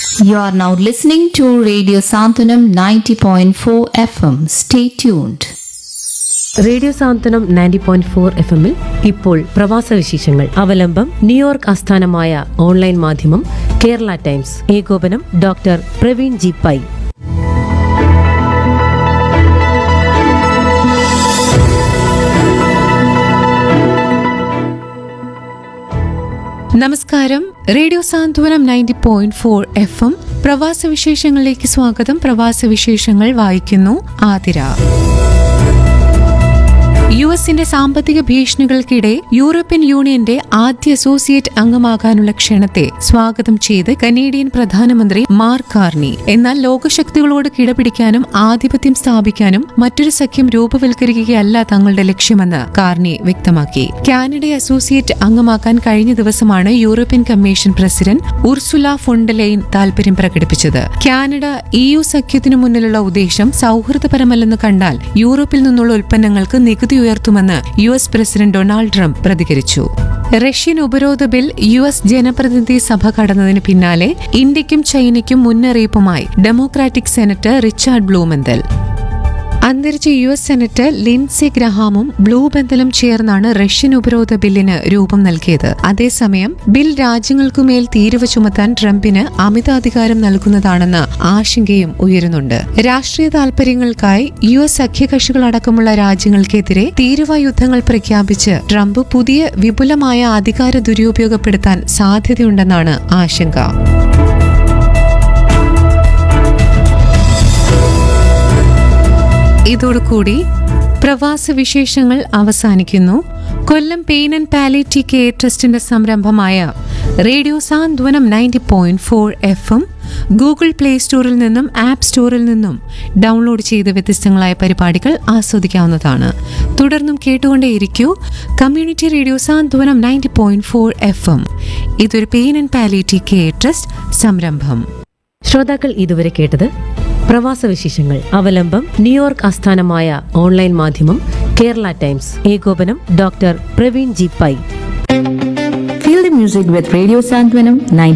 You are now listening to Radio Santanam 90.4 FM. Stay tuned. Radio Santhwanam ninety point four F എമ്മിൽ ഇപ്പോൾ പ്രവാസ വിശേഷങ്ങൾ അവലംബം ന്യൂയോർക്ക് ആസ്ഥാനമായ ഓൺലൈൻ മാധ്യമം കേരള ടൈംസ് ഏകോപനം ഡോക്ടർ പ്രവീൺ ജി പൈ നമസ്കാരം radio Santhwanam ninety point four F M പ്രവാസ വിശേഷങ്ങളിലേക്ക് സ്വാഗതം പ്രവാസ വിശേഷങ്ങൾ വായിക്കുന്നു ആതിര യു എസിന്റെ സാമ്പത്തിക ഭീഷണികൾക്കിടെ യൂറോപ്യൻ യൂണിയന്റെ ആദ്യ അസോസിയേറ്റ് അംഗമാകാനുള്ള ക്ഷണത്തെ സ്വാഗതം ചെയ്ത് കനേഡിയൻ പ്രധാനമന്ത്രി മാർക്ക് കാർണി എന്നാൽ ലോകശക്തികളോട് കിടപിടിക്കാനും ആധിപത്യം സ്ഥാപിക്കാനും മറ്റൊരു സഖ്യം രൂപവൽക്കരിക്കുകയല്ല തങ്ങളുടെ ലക്ഷ്യമെന്ന് കാർണി വ്യക്തമാക്കി കാനഡയെ അസോസിയേറ്റ് അംഗമാക്കാൻ കഴിഞ്ഞ ദിവസമാണ് European commission president Ursula von der Leyen താൽപര്യം പ്രകടിപ്പിച്ചത് കാനഡ ഇ യു സഖ്യത്തിനു മുന്നിലുള്ള ഉദ്ദേശം സൗഹൃദപരമല്ലെന്ന് കണ്ടാൽ യൂറോപ്പിൽ നിന്നുള്ള ഉൽപ്പന്നങ്ങൾക്ക് നികുതി ഉയർത്തുമെന്ന് U S president Donald Trump പ്രതികരിച്ചു റഷ്യൻ ഉപരോധ ബിൽ യു എസ് ജനപ്രതിനിധി സഭ കടന്നതിന് പിന്നാലെ ഇന്ത്യക്കും ചൈനയ്ക്കും മുന്നറിയിപ്പുമായി ഡെമോക്രാറ്റിക് സെനറ്റർ റിച്ചാർഡ് ബ്ലൂമെന്തൽ അന്തരിച്ച യു എസ് സെനറ്റർ ലിൻസി ഗ്രഹാമും ബ്ലൂ ബന്ധലും ചേർന്നാണ് റഷ്യൻ ഉപരോധ ബില്ലിന് രൂപം നൽകിയത് അതേസമയം ബിൽ രാജ്യങ്ങൾക്കുമേൽ തീരുവ ചുമത്താൻ ട്രംപിന് അമിതാധികാരം നൽകുന്നതാണെന്ന് ആശങ്കയും ഉയരുന്നുണ്ട് രാഷ്ട്രീയ താൽപര്യങ്ങൾക്കായി യു എസ് സഖ്യകക്ഷികളടക്കമുള്ള രാജ്യങ്ങൾക്കെതിരെ തീരുവ യുദ്ധങ്ങൾ പ്രഖ്യാപിച്ച് ട്രംപ് പുതിയ വിപുലമായ അധികാര ദുരുപയോഗപ്പെടുത്താൻ സാധ്യതയുണ്ടെന്നാണ് ആശങ്ക ഇതോടുകൂടി പ്രവാസ വിശേഷങ്ങൾ അവസാനിക്കുന്നു Kollam pain and palliative care ട്രസ്റ്റിന്റെ സംരംഭമായ radio Santhwanam ninety point four F M Google play സ്റ്റോറിൽ നിന്നും ആപ്പ് സ്റ്റോറിൽ നിന്നും ഡൗൺലോഡ് ചെയ്ത വ്യത്യസ്തങ്ങളായ പരിപാടികൾ ആസ്വദിക്കാവുന്നതാണ് തുടർന്നും കേട്ടുകൊണ്ടേയിരിക്കൂ community radio Santhwanam ninety point four F M ഇതൊരു pain and palliative care trust സംരംഭം ശ്രോതാക്കൾ ഇതുവരെ കേട്ടത് പ്രവാസ വിശേഷങ്ങൾ അവലംബം ന്യൂയോർക്ക് ആസ്ഥാനമായ ഓൺലൈൻ മാധ്യമം കേരള ടൈംസ് ഏകോപനം doctor Praveen G Pai Feel the music with Radio Santwanam